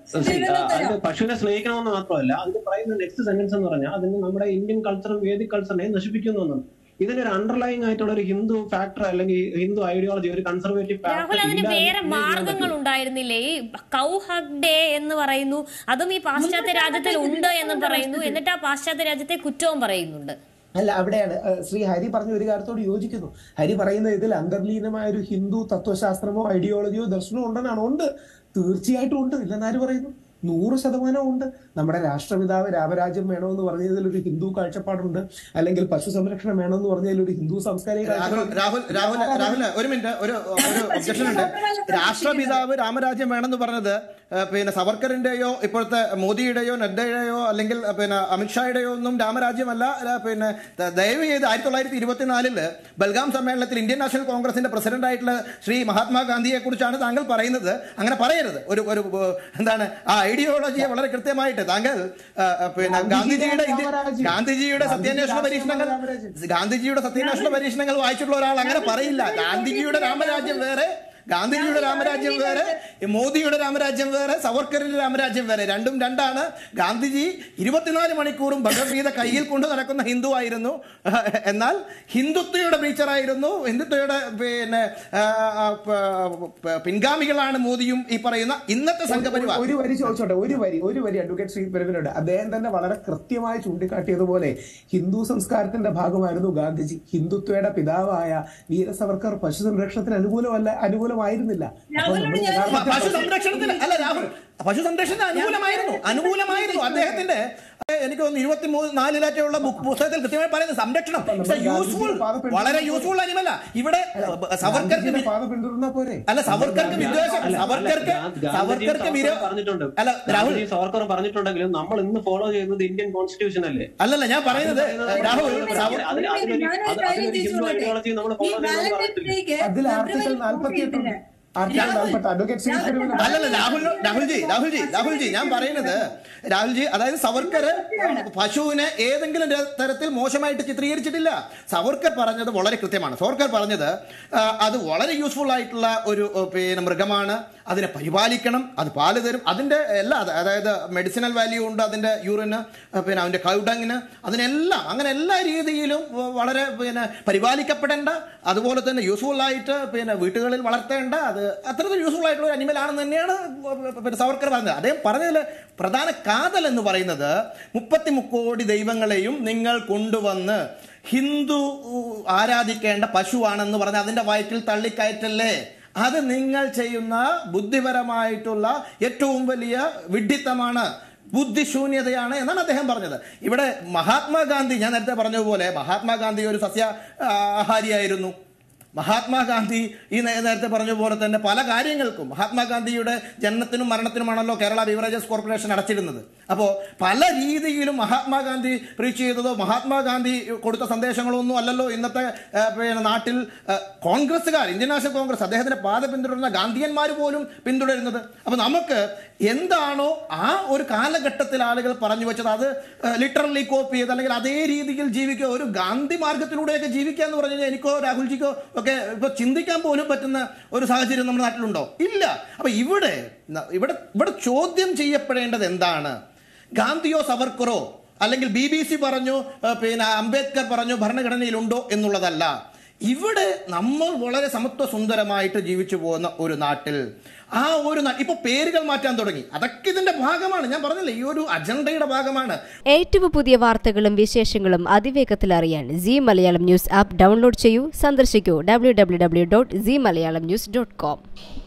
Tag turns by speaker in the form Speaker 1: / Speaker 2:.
Speaker 1: അതിന്റെ പശുവിനെ സ്നേഹിക്കണമെന്ന് മാത്രമല്ല അതിന് പറയുന്ന നെക്സ്റ്റ് സെന്റൻസ് എന്ന് പറഞ്ഞാൽ അതിന് നമ്മുടെ ഇന്ത്യൻ കൾച്ചറും വേദിക് കൾച്ചറിനെയും നശിപ്പിക്കുന്നു എന്നാണ് ഇതിനൊരു അണ്ടർലൈങ് ആയിട്ടുള്ള ഒരു ഹിന്ദു ഫാക്ടർ അല്ലെങ്കിൽ ഹിന്ദു ഐഡിയോളജി ഒരു കൺസർവേറ്റീവ്
Speaker 2: രാഹുൽ അതിന് വേറെ മാർഗങ്ങൾ ഉണ്ടായിരുന്നില്ലേ ഈ കൗ ഹഗ് ഡേ എന്ന് പറയുന്നു അതും ഈ പാശ്ചാത്യ രാജ്യത്തിൽ ഉണ്ട് എന്ന് പറയുന്നു എന്നിട്ട് ആ പാശ്ചാത്യ രാജ്യത്തെ കുറ്റവും പറയുന്നുണ്ട്
Speaker 3: അല്ല അവിടെയാണ് ഏഹ്, ശ്രീ ഹരി പറഞ്ഞ ഒരു കാര്യത്തോട് യോജിക്കുന്നു ഹരി പറയുന്ന ഇതിൽ അന്തർലീനമായ ഒരു ഹിന്ദു തത്വശാസ്ത്രമോ ഐഡിയോളജിയോ ദർശനമോ ഉണ്ടെന്നാണ് ഉണ്ട് തീർച്ചയായിട്ടും ഉണ്ട് ഇല്ലെന്നാര് പറയുന്നു നൂറ് ശതമാനം ഉണ്ട് നമ്മുടെ രാഷ്ട്രപിതാവ് രാമരാജ്യം വേണമെന്ന് പറഞ്ഞതിൽ ഒരു ഹിന്ദു കാഴ്ചപ്പാടുണ്ട് അല്ലെങ്കിൽ പശു സംരക്ഷണം വേണമെന്ന് പറഞ്ഞതിൽ ഒരു ഹിന്ദു സാംസ്കാരിക
Speaker 4: രാഹുൽ
Speaker 3: കാഴ്ചപ്പാടുണ്ട്.
Speaker 4: രാഹുൽ രാഹുൽ രാഹുൽ ഒരു മിനിറ്റ് ഒരു ഒരു ഒബ്ജക്ഷൻ ഉണ്ട് രാഷ്ട്രപിതാവ് രാമരാജ്യം വേണമെന്ന് പറഞ്ഞത് ഏഹ്, പിന്നെ സവർക്കറിന്റെയോ ഇപ്പോഴത്തെ മോദിയുടെയോ നദ്ദയുടെയോ അല്ലെങ്കിൽ ഏഹ്, പിന്നെ അമിത്ഷായുടെയോ ഒന്നും രാമരാജ്യമല്ല ഏഹ്, പിന്നെ ത- ദയവ് ചെയ്ത് ആയിരത്തി തൊള്ളായിരത്തി ഇരുപത്തിനാലില് ബൽഗാം സമ്മേളനത്തിൽ ഇന്ത്യൻ നാഷണൽ കോൺഗ്രസിന്റെ പ്രസിഡന്റ് ആയിട്ടുള്ള ശ്രീ മഹാത്മാഗാന്ധിയെ കുറിച്ചാണ് താങ്കൾ പറയുന്നത് അങ്ങനെ പറയരുത് ഒരു ഒരു ഏഹ്, എന്താണ് ആ ഐഡിയോളജിയെ വളരെ കൃത്യമായിട്ട് താങ്കൾ ഏഹ്, ഏഹ്, പിന്നെ ഗാന്ധിജിയുടെ ഇന്ത്യ-
Speaker 3: രാമരാജ്യം.
Speaker 4: ഗാന്ധിജിയുടെ സത്യാന്വേഷണ
Speaker 3: ഗാന്ധി
Speaker 4: പരീക്ഷണങ്ങൾ
Speaker 3: രാമരാജ്യം.
Speaker 4: ഗാന്ധിജിയുടെ സത്യാന്വേഷണ പരീക്ഷണങ്ങൾ വായിച്ചിട്ടുള്ള ഒരാൾ അങ്ങനെ പറയില്ല ഗാന്ധിജിയുടെ രാമരാജ്യം വേറെ ഗാന്ധിജിയുടെ രാമരാജ്യം വേറെ മോദിയുടെ രാമരാജ്യം വേറെ സവർക്കറിന്റെ രാമരാജ്യം വേറെ രണ്ടും രണ്ടാണ് ഗാന്ധിജി ഇരുപത്തിനാല് മണിക്കൂറും ഭഗവത്ഗീത കയ്യിൽ കൊണ്ട് നടക്കുന്ന ഹിന്ദു ആയിരുന്നു എന്നാൽ ഹിന്ദുത്വയുടെ ടീച്ചറായിരുന്നു ഹിന്ദുത്വയുടെ പിന്നെ ആ, ആ, പ- പ- പിൻഗാമികളാണ് മോദിയും ഈ പറയുന്ന ഇന്നത്തെ സംഘപരിവാർ
Speaker 3: ഒരു വരി ചോദിച്ചോട്ടെ ഒരു വരി ഒരു വരി അഡ്വക്കേറ്റ് ശ്രീ പെരുവിനോട് അദ്ദേഹം തന്നെ വളരെ കൃത്യമായി ചൂണ്ടിക്കാട്ടിയതുപോലെ ഹിന്ദു സംസ്കാരത്തിന്റെ ഭാഗമായിരുന്നു ഗാന്ധിജി ഹിന്ദുത്വയുടെ പിതാവായ വീര സവർക്കർ പശു സംരക്ഷണത്തിന് അനുകൂലമല്ല അനുകൂലമായിരുന്നില്ല അപ്പോൾ നമ്മൾ
Speaker 4: പ-
Speaker 3: യഥാർത്ഥത്തിൽ
Speaker 4: പശു സംരക്ഷണത്തിന് അല്ല രാഹുൽ പശു സംരക്ഷണത്തിന് അനുകൂലമായിരുന്നു അനുകൂലമായിരുന്നു അദ്ദേഹത്തിന്റെ ഏഹ്, എനിക്ക് തോന്നുന്നു ഇരുപത്തി മൂന്ന് നാലിലാറ്റുള്ള ബുക്ക് പുസ്തകത്തിൽ കൃത്യമായി പറയുന്നത് സംരക്ഷണം യൂസ്ഫുൾ വളരെ യൂസ്ഫുൾ അനിമല ഇവിടെ സവർക്കർക്ക്
Speaker 3: ഗാന്ധിജിയുടെ
Speaker 4: വി-
Speaker 3: പാത പിന്തുടർന്ന പോരെ
Speaker 4: അല്ല സവർക്കർക്ക് വിദ്വേഷം സവർക്കർക്ക് സവർക്കർക്ക് വിരോ
Speaker 1: പറഞ്ഞിട്ടുണ്ട്
Speaker 4: അല്ല രാഹുൽ
Speaker 1: രാഹുൽ സവർക്കർ പറഞ്ഞിട്ടുണ്ടെങ്കിലും നമ്മൾ ഇന്ന് ഫോളോ ചെയ്യുന്നത് ഇന്ത്യൻ കോൺസ്റ്റിറ്റ്യൂഷൻ അല്ലേ
Speaker 4: അല്ലല്ല ഞാൻ പറയുന്നത് രാഹുൽ സവർ
Speaker 1: അതിന് അതിനൊരു അത് അതിനൊരു ഹിന്ദു ഐഡിയോളജി നമ്മൾ ഫോളോ ചെയ്യണമെന്ന് പറഞ്ഞിട്ടില്ല
Speaker 3: അതിൽ ആർട്ടിക്കൽ നാൽപ്പത്തി എട്ടുണ്ട് ആർട്ടിക്കൽ നാൽപ്പത്തി അഡ്വക്കേറ്റ് ശ്രീ പെരുവിനോട്
Speaker 4: അല്ലല്ല രാഹുൽ രാഹുൽജി രാഹുൽജി രാഹുൽജി ഞാൻ പറയുന്നത് രാഹുൽജി അതായത് സവർക്കർ പശുവിനെ ഏതെങ്കിലും ര- തരത്തിൽ മോശമായിട്ട് ചിത്രീകരിച്ചിട്ടില്ല സവർക്കർ പറഞ്ഞത് വളരെ കൃത്യമാണ് സവർക്കർ പറഞ്ഞത് ആ, അത് വളരെ യൂസ്ഫുൾ ആയിട്ടുള്ള ഒരു ഓ, പിന്നെ മൃഗമാണ് അതിനെ പരിപാലിക്കണം അത് പാല് തരും അതിന്റെ എല്ലാ അത് അതായത് മെഡിസിനൽ വാല്യൂ ഉണ്ട് അതിന്റെ യൂറിന് പിന്നെ അതിന്റെ കൗഡങ്ങിന് അതിനെല്ലാം അങ്ങനെ എല്ലാ രീതിയിലും വ- വളരെ പിന്നെ പരിപാലിക്കപ്പെടേണ്ട അതുപോലെ തന്നെ യൂസ്ഫുൾ ആയിട്ട് പിന്നെ വീട്ടുകളിൽ വളർത്തേണ്ട അത് അത്രത്തിൽ യൂസ്ഫുൾ ആയിട്ടുള്ള ഒരു അനിമൽ ആണെന്ന് തന്നെയാണ് പിന്നെ സവർക്കർ പറഞ്ഞത് അദ്ദേഹം പറഞ്ഞതിൽ പ്രധാന കാതൽ എന്ന് പറയുന്നത് മുപ്പത്തി മുക്കോടി ദൈവങ്ങളെയും നിങ്ങൾ കൊണ്ടുവന്ന് ഹിന്ദു ആരാധിക്കേണ്ട പശുവാണെന്ന് പറഞ്ഞ് അതിന്റെ വയറ്റിൽ തള്ളിക്കയറ്റല്ലേ അത് നിങ്ങൾ ചെയ്യുന്ന ബുദ്ധിപരമായിട്ടുള്ള ഏറ്റവും വലിയ വിഡ്ഢിത്തമാണ് ബുദ്ധിശൂന്യതയാണ് എന്നാണ് അദ്ദേഹം പറഞ്ഞത് ഇവിടെ മഹാത്മാഗാന്ധി ഞാൻ നേരത്തെ പറഞ്ഞതുപോലെ മഹാത്മാഗാന്ധി ഒരു സസ്യ ആ, ആഹാരിയായിരുന്നു മഹാത്മാഗാന്ധി ഈ നേ- നേരത്തെ പറഞ്ഞ പോലെ തന്നെ പല കാര്യങ്ങൾക്കും മഹാത്മാഗാന്ധിയുടെ ജനനത്തിനും മരണത്തിനുമാണല്ലോ കേരള ബീവറേജസ് കോർപ്പറേഷൻ അടച്ചിരുന്നത് അപ്പോൾ പല രീതിയിലും മഹാത്മാഗാന്ധി പ്രീച്ച് ചെയ്തതോ മഹാത്മാഗാന്ധി കൊടുത്ത സന്ദേശങ്ങളോ ഒന്നും അല്ലല്ലോ ഇന്നത്തെ ആ, പിന്നെ നാട്ടിൽ ആ, കോൺഗ്രസ്സുകാർ ഇന്ത്യൻ നാഷണൽ കോൺഗ്രസ് അദ്ദേഹത്തിന്റെ പാത പിന്തുടരുന്ന ഗാന്ധിയന്മാർ പോലും പിന്തുടരുന്നത് അപ്പോൾ നമുക്ക് എന്താണോ ആ ഒരു കാലഘട്ടത്തിൽ ആളുകൾ പറഞ്ഞു വെച്ചത് അത് ലിറ്ററലി കോപ്പി ചെയ്ത് അല്ലെങ്കിൽ അതേ രീതിയിൽ ജീവിക്കുക ഒരു ഗാന്ധി മാർഗത്തിലൂടെയൊക്കെ ജീവിക്കുക എന്ന് പറഞ്ഞു കഴിഞ്ഞാൽ എനിക്കോ രാഹുൽജിക്കോ ഒക്കെ ഇപ്പൊ ചിന്തിക്കാൻ പോലും പറ്റുന്ന ഒരു സാഹചര്യം നമ്മുടെ നാട്ടിലുണ്ടോ ഇല്ല അപ്പൊ ഇവിടെ ന- ഇവിടെ ഇവിടെ ചോദ്യം ചെയ്യപ്പെടേണ്ടത് എന്താണ് ഗാന്ധിയോ സവർക്കറോ അല്ലെങ്കിൽ ബി ബി സി പറഞ്ഞു ഏഹ് പിന്നെ അംബേദ്കർ പറഞ്ഞു ഭരണഘടനയിലുണ്ടോ എന്നുള്ളതല്ല ഇവിടെ നമ്മൾ വളരെ സമത്വ സുന്ദരമായിട്ട് ജീവിച്ചു പോകുന്ന ഒരു നാട്ടിൽ ആ ഒരു നാ- ഇപ്പൊ പേരുകൾ മാറ്റാൻ തുടങ്ങി അതൊക്കെ ഇതിന്റെ ഭാഗമാണ് ഞാൻ പറഞ്ഞില്ലേ ഈ ഒരു അജണ്ടയുടെ ഭാഗമാണ്
Speaker 5: ഏറ്റവും പുതിയ വാർത്തകളും വിശേഷങ്ങളും അതിവേഗത്തിൽ അറിയാൻ C Malayalam news app download ചെയ്യൂ സന്ദർശിക്കൂ W W W dot C Malayalam news dot com